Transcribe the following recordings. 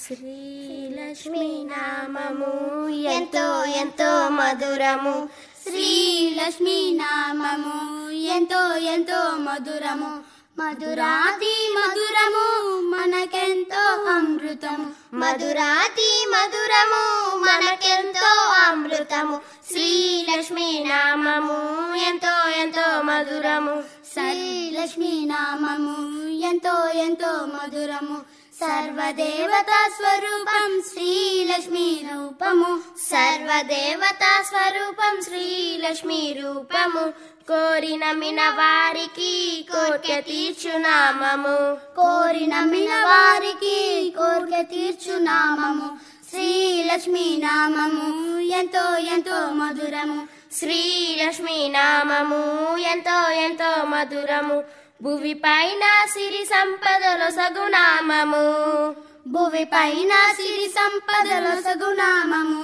శ్రీలక్ష్మి నామము ఎంతో ఎంతో మధురము శ్రీలక్ష్మి నామము ఎంతో ఎంతో మధురము మధురాతి మధురము మనకెంతో అమృతము మధురాతి మధురము మనకెంతో అమృతము శ్రీలక్ష్మి నామము ఎంతో ఎంతో మధురము శ్రీలక్ష్మి నామము ఎంతో ఎంతో మధురము సర్వదేవతా స్వరూపం శ్రీలక్ష్మి రూపము సర్వదేవతా స్వరూపం శ్రీలక్ష్మి రూపము కోరి నమ్మిన వారికి కోర్కె తీర్చునామము కోరి నమ్మిన వారికి కోరిక తీర్చు నామము శ్రీలక్ష్మి నామము ఎంతో ఎంతో మధురము శ్రీలక్ష్మి నామము ఎంతో ఎంతో మధురము భువి పైన సిరి సంపదలో సగునామము భువి పైన సిరి సంపదల సగునామము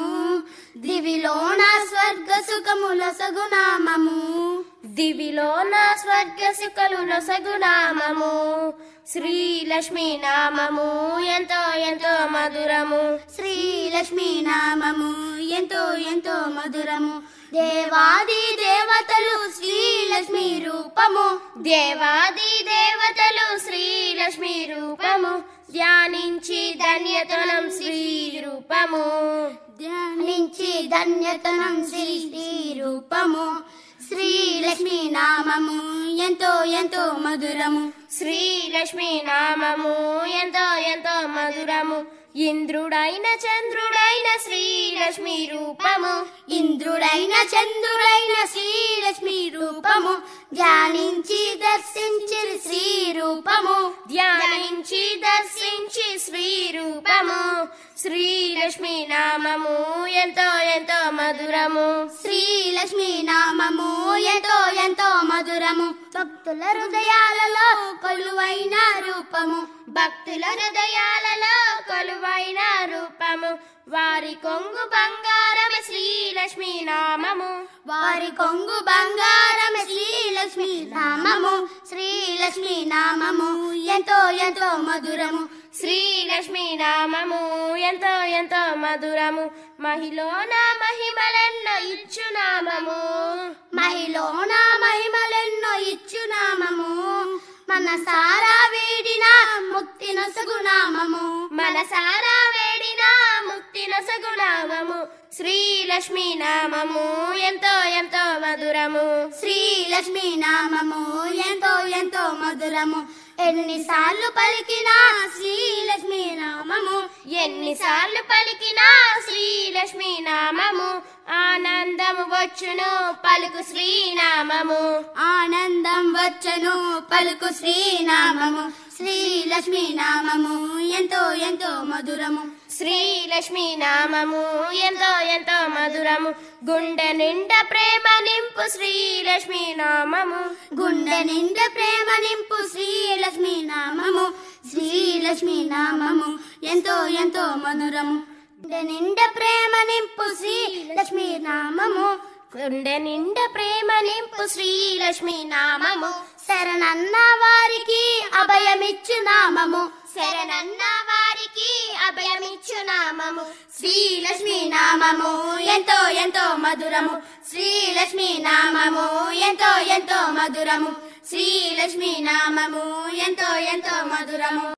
దివిలోన స్వర్గ సుఖముల సగునామము దివిలోన స్వర్గ సుఖలుల సగునామము శ్రీలక్ష్మి నామము ఎంతో ఎంతో మధురము శ్రీలక్ష్మి నామము ఎంతో ఎంతో మధురము దేవాది దేవతలు శ్రీలక్ష్మి రూపము దేవాది దేవతలు శ్రీలక్ష్మి రూపము ధ్యానించి ధన్యతనం శ్రీ రూపము ధ్యానించి ధన్యతనం శ్రీ శ్రీ రూపము శ్రీలక్ష్మి నామము ఎంతో ఎంతో మధురము శ్రీలక్ష్మి నామము ఎంతో ఎంతో మధురము ఇంద్రుడైన చంద్రుడైన శ్రీలక్ష్మి రూపము ఇంద్రుడైన చంద్రుడైన శ్రీలక్ష్మి రూపము ధ్యానించి దర్శించి శ్రీ రూపము ధ్యానించి దర్శించి శ్రీ రూపము శ్రీలక్ష్మి నామము ఎంతో ఎంతో మధురము శ్రీలక్ష్మి నామము ఎంతో ఎంతో మధురము భక్తుల హృదయాలలో కొలువైన రూపము భక్తుల హృదయాలలో కొలువైన రూపము వారి కొంగు బంగారమే శ్రీలక్ష్మి నామము వారి కొంగు బంగారం శ్రీలక్ష్మి నామము శ్రీలక్ష్మి నామము ఎంతో ఎంతో మధురము శ్రీలక్ష్మి నామము ఎంతో ఎంతో మధురము మహిళన మహిమలెన్నో ఇచ్చు నామము మహిళన మహిమలెన్నో ఇచ్చు నామము మన సారా వేడిన ముక్తి నొసగు నామము మనసారా వేడిన ముక్తి నొసగు నామము శ్రీలక్ష్మి నామము ఎంతో ఎంతో మధురము శ్రీలక్ష్మి నామము ఎంతో ఎంతో మధురము ఎన్నిసార్లు పలికినా శ్రీలక్ష్మి నామము ఎన్నిసార్లు పలికినా శ్రీలక్ష్మి నామము ఆనందము వచ్చును పలుకు శ్రీనామము ఆనందం వచ్చను పలుకు శ్రీనామము శ్రీలక్ష్మి నామము ఎంతో ఎంతో మధురము శ్రీలక్ష్మి నామము ఎంతో ఎంతో మధురము గుండె నిండా ప్రేమ నింపు శ్రీలక్ష్మి నామము గుండె నిండా ప్రేమ నింపు శ్రీలక్ష్మి నామము శ్రీలక్ష్మి నామము ఎంతో ఎంతో మధురము గుండె నిండా ప్రేమ నింపు శ్రీలక్ష్మి నామము గుండె నిండా ప్రేమ నింపు శ్రీలక్ష్మి నామము శరణన్న వారికి అభయమిచ్చు నామము శరణన్న వారికి అభయమిచ్చు నామము శ్రీలక్ష్మి నామము ఎంతో ఎంతో మధురము శ్రీలక్ష్మి నామము ఎంతో ఎంతో మధురము శ్రీలక్ష్మి నామము ఎంతో ఎంతో మధురము